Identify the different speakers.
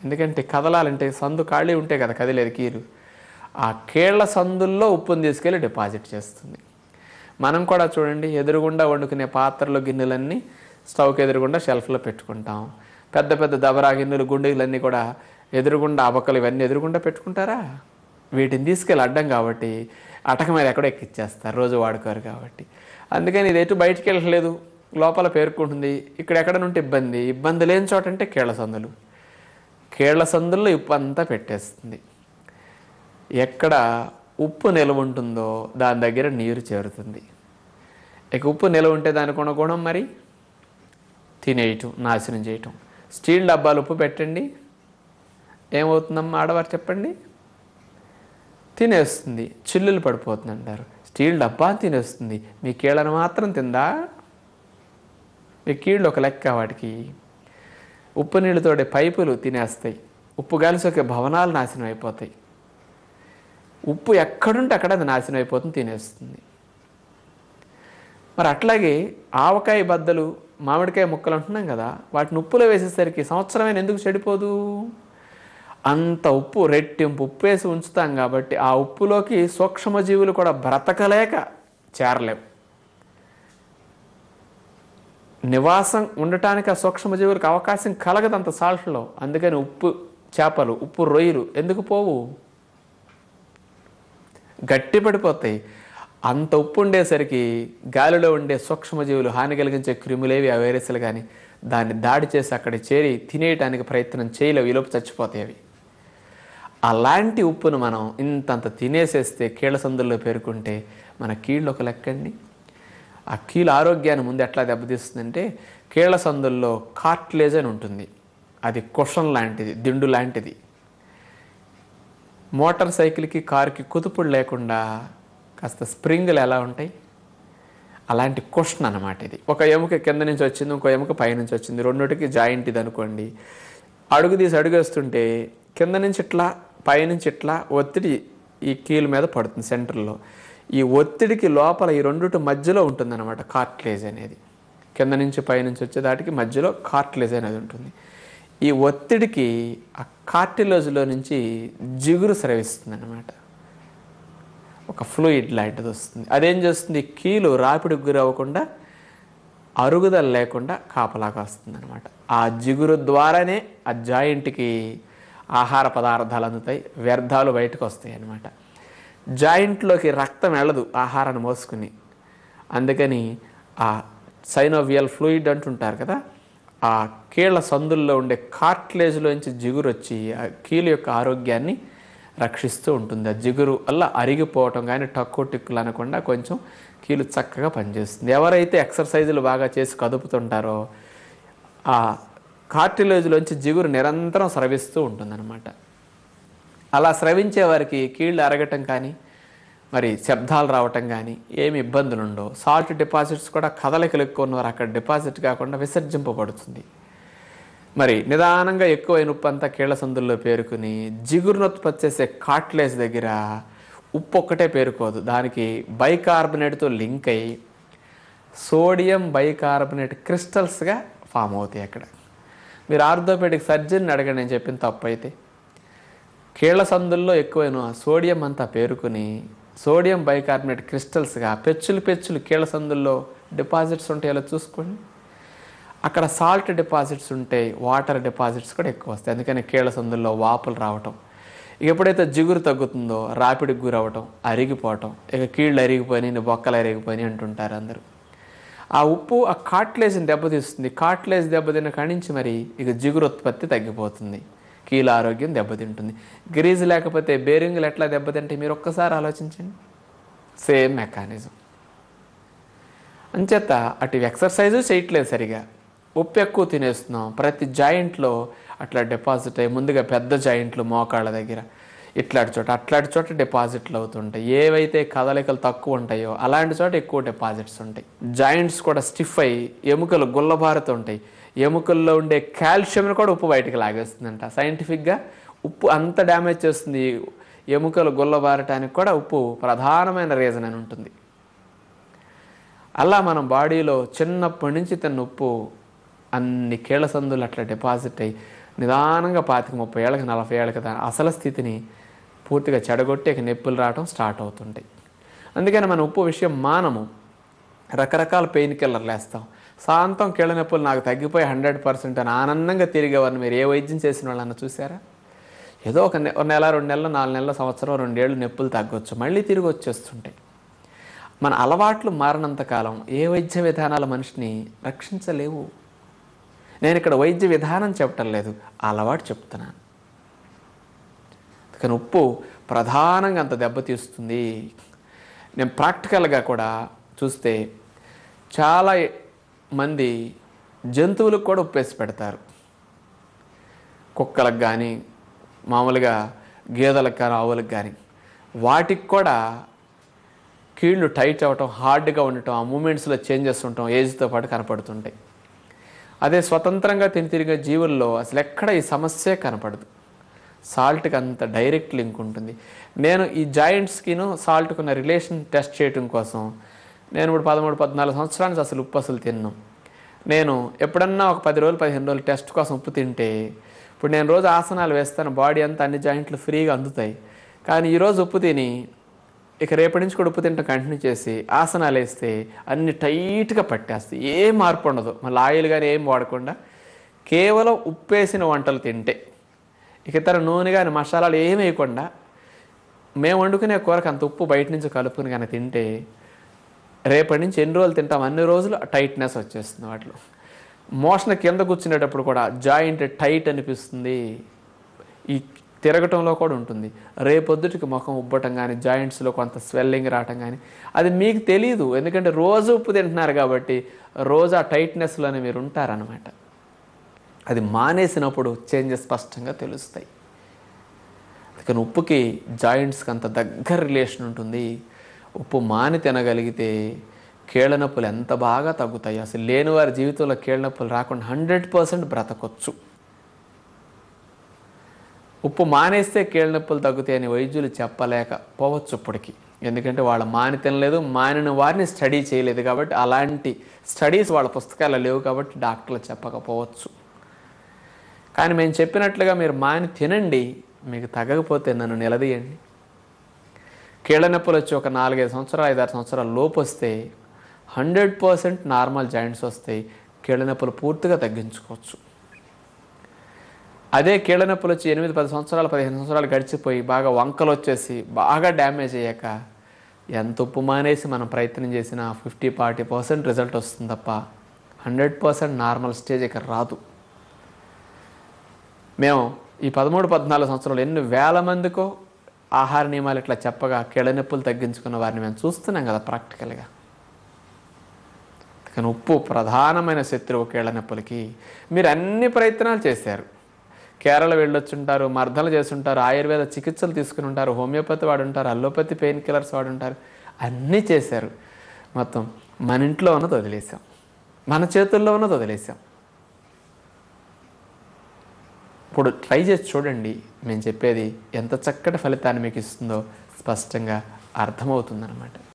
Speaker 1: ఎందుకంటే కదలాలంటే సందు ఖాళీ ఉంటే కదా కదిలేదు కీలు ఆ కీళ్ల సందుల్లో ఉప్పుని తీసుకెళ్ళి డిపాజిట్ చేస్తుంది మనం కూడా చూడండి ఎదురుగుండా వండుకునే పాత్రలు గిన్నెలన్నీ స్టవ్కి ఎదురుగుండా షెల్ఫ్లో పెట్టుకుంటాం పెద్ద పెద్ద దబరా గిన్నెలు గుండెలన్నీ కూడా ఎదురుగుండా అబకలు ఇవన్నీ ఎదురుగుండా పెట్టుకుంటారా వీటిని తీసుకెళ్ళి అడ్డం కాబట్టి అటక మీద ఎక్కడో ఎక్కిచ్చేస్తారు రోజు వాడుకోరు కాబట్టి అందుకని ఇది ఎటు బయటికి వెళ్ళలేదు లోపల పేర్కొంటుంది ఇక్కడ ఎక్కడ నుండి ఇబ్బంది ఇబ్బంది లేని చోట అంటే కీళ్ల సందులు కీళ్ల సందుల్లో ఉప్పు అంతా పెట్టేస్తుంది ఎక్కడ ఉప్పు నిల్వ ఉంటుందో దాని దగ్గర నీరు చేరుతుంది ఇక ఉప్పు నిల్వ ఉంటే దానికి ఉన్న గుణం మరి తినేయటం నాశనం చేయటం స్టీల్ డబ్బాలు ఉప్పు పెట్టండి ఏమవుతుందమ్మా ఆడవారు చెప్పండి తినేస్తుంది చిల్లులు పడిపోతుంది అంటారు స్టీల్ డబ్బా తినేస్తుంది మీ కీళ్ళను మాత్రం తిందా మీ కీళ్ళు ఒక లెక్క వాటికి ఉప్పు నీళ్ళతోటి పైపులు తినేస్తాయి ఉప్పు కలిసి ఒక భవనాలు నాశనం అయిపోతాయి ఉప్పు ఎక్కడుంటే అక్కడ అది నాశనం అయిపోతుంది తినేస్తుంది మరి అట్లాగే ఆవకాయ బద్దలు మామిడికాయ ముక్కలు అంటున్నాం కదా వాటిని ఉప్పులో వేసేసరికి సంవత్సరమైన ఎందుకు చెడిపోదు అంత ఉప్పు రెట్టింపు ఉప్పు వేసి ఉంచుతాం కాబట్టి ఆ ఉప్పులోకి సూక్ష్మజీవులు కూడా బ్రతకలేక చేరలేవు నివాసం ఉండటానికి ఆ సూక్ష్మజీవులకు అవకాశం కలగదు అంత సాల్ట్లో అందుకని ఉప్పు చేపలు ఉప్పు రొయ్యలు ఎందుకు పోవు గట్టి పడిపోతాయి అంత ఉప్పు ఉండేసరికి గాలిలో ఉండే సూక్ష్మజీవులు హాని కలిగించే క్రిములేవి ఆ వైరస్లు కానీ దాన్ని దాడి చేసి అక్కడ చేరి తినేయటానికి ప్రయత్నం చేయలేవు ఈలోపు చచ్చిపోతాయి అవి అలాంటి ఉప్పును మనం ఇంతంత తినేసేస్తే కీళ్ళ సందుల్లో పేరుకుంటే మన కీళ్ళు ఒక లెక్కండి ఆ కీళ్ళ ఆరోగ్యాన్ని ముందు ఎట్లా దెబ్బతీస్తుందంటే కీళ్ళ సందుల్లో కార్ట్లేజ్ అని ఉంటుంది అది కుషన్ లాంటిది దిండు లాంటిది మోటార్ సైకిల్కి కారుకి కుదుపుడు లేకుండా కాస్త స్ప్రింగులు ఎలా ఉంటాయి అలాంటి క్వశ్చన్ అనమాట ఇది ఒక ఎముక కింద నుంచి వచ్చింది ఇంకో ఎముక పైనుంచి వచ్చింది రెండుటికి జాయింట్ ఇది అనుకోండి అడుగు తీసి అడుగేస్తుంటే కింద నుంచి ఇట్లా పైనుంచి ఇట్లా ఒత్తిడి ఈ కీలు మీద పడుతుంది సెంటర్లో ఈ ఒత్తిడికి లోపల ఈ రెండుటి మధ్యలో ఉంటుందన్నమాట కార్ట్లేజ్ అనేది కింద నుంచి పైనుంచి వచ్చేదాటికి మధ్యలో కార్ట్లేజ్ అనేది ఉంటుంది ఈ ఒత్తిడికి ఆ కార్టిలోజ్లో నుంచి జిగురు స్రవిస్తుంది అనమాట ఒక ఫ్లూయిడ్ లాంటిది వస్తుంది అదేం చేస్తుంది కీలు రాపిడికి గురి అవ్వకుండా అరుగుదల లేకుండా కాపలాగా వస్తుంది అనమాట ఆ జిగురు ద్వారానే ఆ జాయింట్కి ఆహార పదార్థాలు అందుతాయి వ్యర్థాలు బయటకు వస్తాయి అన్నమాట జాయింట్లోకి రక్తం వెళ్ళదు ఆహారాన్ని మోసుకుని అందుకని ఆ సైనోవియల్ ఫ్లూయిడ్ అంటుంటారు కదా ఆ కీళ్ళ సందుల్లో ఉండే కార్ట్లేజ్లోంచి జిగురు వచ్చి ఆ కీలు యొక్క ఆరోగ్యాన్ని రక్షిస్తూ ఉంటుంది ఆ జిగురు వల్ల అరిగిపోవటం కానీ టక్కు టిక్కులు అనకుండా కొంచెం కీలు చక్కగా పనిచేస్తుంది ఎవరైతే ఎక్సర్సైజులు బాగా చేసి కదుపుతుంటారో ఆ కార్టిలేజ్లోంచి జిగురు నిరంతరం స్రవిస్తూ ఉంటుందన్నమాట అలా స్రవించే వారికి కీళ్ళు అరగటం కానీ మరి శబ్దాలు రావటం కానీ ఏమి ఇబ్బందులు ఉండవు సాల్ట్ డిపాజిట్స్ కూడా కదలికలు ఎక్కువ ఉన్నవారు అక్కడ డిపాజిట్ కాకుండా విసర్జింపబడుతుంది మరి నిదానంగా ఎక్కువైన ఉప్పు అంతా కీళ్ల సందుల్లో పేరుకుని జిగురును ఉత్పత్తి చేసే కాట్లేజ్ దగ్గర ఉప్పు ఒక్కటే పేరుకోదు దానికి బైకార్బోనేట్తో లింక్ అయ్యి సోడియం బైకార్బోనేట్ క్రిస్టల్స్గా ఫామ్ అవుతాయి అక్కడ మీరు ఆర్థోపెడిక్ సర్జన్ అడగండి నేను చెప్పిన తప్పు అయితే కీళ్ల సందుల్లో ఎక్కువైన సోడియం అంతా పేరుకుని సోడియం బైకార్బోనేట్ క్రిస్టల్స్గా పెచ్చులు పెచ్చులు కీళ్ల సందుల్లో డిపాజిట్స్ ఉంటాయో చూసుకోండి అక్కడ సాల్ట్ డిపాజిట్స్ ఉంటాయి వాటర్ డిపాజిట్స్ కూడా ఎక్కువ వస్తాయి అందుకని కీళ్ల సందుల్లో వాపులు రావటం ఇక ఎప్పుడైతే జిగురు తగ్గుతుందో రాపిడికి గురవటం అరిగిపోవటం ఇక కీళ్ళు అరిగిపోయినాయి బొక్కలు అరిగిపోయినాయి అంటుంటారు అందరూ ఆ ఉప్పు ఆ కాట్లేజ్ని దెబ్బతీస్తుంది కాట్లేజ్ దెబ్బతిన్న కానించి మరి ఇక జిగురు ఉత్పత్తి తగ్గిపోతుంది కీళ్ళ ఆరోగ్యం దెబ్బతింటుంది గ్రీజ్ లేకపోతే బేరింగ్లు ఎట్లా దెబ్బతింటే మీరు ఒక్కసారి ఆలోచించండి సేమ్ మెకానిజం అంచేత అటు ఎక్సర్సైజు చేయట్లేదు సరిగా ఉప్పు ఎక్కువ తినేస్తున్నాం ప్రతి జాయింట్లో అట్లా డిపాజిట్ అయ్యి ముందుగా పెద్ద జాయింట్లు మోకాళ్ళ దగ్గర ఇట్లాంటి చోట అట్లాంటి చోట డిపాజిట్లు అవుతుంటాయి ఏవైతే కదలికలు తక్కువ ఉంటాయో అలాంటి చోట ఎక్కువ డిపాజిట్స్ ఉంటాయి జాయింట్స్ కూడా స్టిఫ్ అయ్యి ఎముకలు గుల్లబారుతుంటాయి ఎముకల్లో ఉండే కాల్షియంని కూడా ఉప్పు బయటకు లాగేస్తుందంట సైంటిఫిక్గా ఉప్పు అంత డ్యామేజ్ చేస్తుంది ఎముకలు గుల్లబారటానికి కూడా ఉప్పు ప్రధానమైన రీజన్ అని ఉంటుంది అలా మన బాడీలో చిన్నప్పటి నుంచి తిన్న ఉప్పు అన్ని కీళ్ళ సందులు అట్లా డిపాజిట్ అయ్యి నిదానంగా పాతిక ముప్పై ఏళ్ళకి నలభై ఏళ్ళకి దాని అసలు స్థితిని పూర్తిగా చెడగొట్టి ఇక నొప్పులు రావడం స్టార్ట్ అవుతుంటాయి అందుకని మన ఉప్పు విషయం మానము రకరకాల పెయిన్ కిల్లర్లు వేస్తాం శాంతం కీళ్ళ నొప్పులు నాకు తగ్గిపోయి హండ్రెడ్ పర్సెంట్ అని ఆనందంగా తిరిగేవారిని మీరు ఏ వైద్యం చేసిన వాళ్ళన్నా చూసారా ఏదో ఒక నె ఒక నెల రెండు నెలలు నాలుగు నెలల సంవత్సరం రెండేళ్ళు నొప్పులు తగ్గొచ్చు మళ్ళీ తిరిగి వచ్చేస్తుంటాయి మన అలవాట్లు మారినంత కాలం ఏ వైద్య విధానాల మనిషిని రక్షించలేవు నేను ఇక్కడ వైద్య విధానం చెప్పటం లేదు ఆ అలవాటు చెప్తున్నాను కానీ ఉప్పు ప్రధానంగా అంత దెబ్బతీస్తుంది నేను ప్రాక్టికల్గా కూడా చూస్తే చాలా మంది జంతువులకు కూడా ఉప్పేసి పెడతారు కుక్కలకు కానీ మామూలుగా గేదెలకు కానీ ఆవులకు కానీ వాటికి కూడా కీళ్ళు టైట్ అవ్వటం హార్డ్గా ఉండటం ఆ మూమెంట్స్లో చేంజెస్ ఉండటం ఏజ్తో పాటు కనపడుతుంటాయి అదే స్వతంత్రంగా తిని తిరిగే జీవుల్లో అసలు ఎక్కడ ఈ సమస్యే కనపడదు సాల్ట్కి అంత డైరెక్ట్ లింక్ ఉంటుంది నేను ఈ జాయింట్స్కిను సాల్ట్కి ఉన్న రిలేషన్ టెస్ట్ చేయటం కోసం నేను ఇప్పుడు పదమూడు పద్నాలుగు సంవత్సరాల నుంచి అసలు ఉప్పు అసలు తిన్నాను నేను ఎప్పుడన్నా ఒక పది రోజులు పదిహేను రోజులు టెస్ట్ కోసం ఉప్పు తింటే ఇప్పుడు నేను రోజు ఆసనాలు వేస్తాను బాడీ అంతా అన్ని జాయింట్లు ఫ్రీగా అందుతాయి కానీ ఈరోజు ఉప్పు తిని ఇక రేపటి నుంచి కూడా ఉప్పు తింటాం కంటిన్యూ చేసి ఆసనాలు వేస్తే అన్ని టైట్గా పట్టేస్తాయి ఏ మార్పు ఉండదు మళ్ళీ ఆయిల్ కానీ ఏం వాడకుండా కేవలం ఉప్పేసిన వంటలు తింటే ఇక ఇతర నూనె కానీ మసాలాలు ఏమి వేయకుండా మేము వండుకునే కూరకు అంత ఉప్పు బయట నుంచి కలుపుకుని కానీ తింటే రేపటి నుంచి ఎన్ని రోజులు తింటాం అన్ని రోజులు టైట్నెస్ వచ్చేస్తుంది వాటిలో మోషన్ కింద కూర్చునేటప్పుడు కూడా జాయింట్ టైట్ అనిపిస్తుంది ఈ తిరగటంలో కూడా ఉంటుంది రేపొద్దుటికి ముఖం ఉబ్బటం కానీ జాయింట్స్లో కొంత స్వెల్లింగ్ రావటం కానీ అది మీకు తెలియదు ఎందుకంటే రోజు ఉప్పు తింటున్నారు కాబట్టి రోజు ఆ టైట్నెస్లోనే మీరు ఉంటారనమాట అది మానేసినప్పుడు చేంజెస్ స్పష్టంగా తెలుస్తాయి అందుకని ఉప్పుకి జాయింట్స్కి అంత దగ్గర రిలేషన్ ఉంటుంది ఉప్పు మాని తినగలిగితే కీళ్ళ నొప్పులు ఎంత బాగా తగ్గుతాయి అసలు లేని వారి జీవితంలో కీళ్ళ నొప్పులు రాకుండా హండ్రెడ్ పర్సెంట్ బ్రతకొచ్చు ఉప్పు మానేస్తే కీళ్ళ నొప్పులు తగ్గుతాయి అని వైద్యులు చెప్పలేకపోవచ్చు ఇప్పటికి ఎందుకంటే వాళ్ళ మాని తినలేదు మానిన వారిని స్టడీ చేయలేదు కాబట్టి అలాంటి స్టడీస్ వాళ్ళ పుస్తకాలు లేవు కాబట్టి డాక్టర్లు చెప్పకపోవచ్చు కానీ మేము చెప్పినట్లుగా మీరు మాని తినండి మీకు తగ్గకపోతే నన్ను నిలదీయండి కీళ్ళ నొప్పులు వచ్చి ఒక నాలుగైదు సంవత్సరాలు ఐదారు సంవత్సరాల లోపు వస్తే హండ్రెడ్ పర్సెంట్ నార్మల్ జాయింట్స్ వస్తాయి కీళ్ళ నొప్పులు పూర్తిగా తగ్గించుకోవచ్చు అదే కీళ్ళ నొప్పులు వచ్చి ఎనిమిది పది సంవత్సరాలు పదిహేను సంవత్సరాలు గడిచిపోయి బాగా వంకలు వచ్చేసి బాగా డ్యామేజ్ అయ్యాక ఎంత ఉప్పు మానేసి మనం ప్రయత్నం చేసినా ఫిఫ్టీ ఫార్టీ పర్సెంట్ రిజల్ట్ వస్తుంది తప్ప హండ్రెడ్ పర్సెంట్ నార్మల్ స్టేజ్ ఇక్కడ రాదు మేము ఈ పదమూడు పద్నాలుగు సంవత్సరాలు ఎన్ని వేల మందికో ఆహార నియమాలు ఇట్లా చెప్పగా కీళ్ళ నొప్పులు తగ్గించుకున్న వారిని మేము చూస్తున్నాం కదా ప్రాక్టికల్గా కానీ ఉప్పు ప్రధానమైన శత్రువు కీళ్ళ నొప్పులకి మీరు అన్ని ప్రయత్నాలు చేశారు కేరళ వెళ్ళొచ్చుంటారు మర్దలు చేస్తుంటారు ఆయుర్వేద చికిత్సలు తీసుకుని ఉంటారు హోమియోపతి వాడుంటారు అల్లోపతి పెయిన్ కిల్లర్స్ వాడుంటారు అన్నీ చేశారు మొత్తం మన ఇంట్లో ఉన్నది వదిలేసాం మన చేతుల్లో ఉన్నది వదిలేసాం ఇప్పుడు ట్రై చేసి చూడండి మేము చెప్పేది ఎంత చక్కటి ఫలితాన్ని మీకు ఇస్తుందో స్పష్టంగా అర్థమవుతుందన్నమాట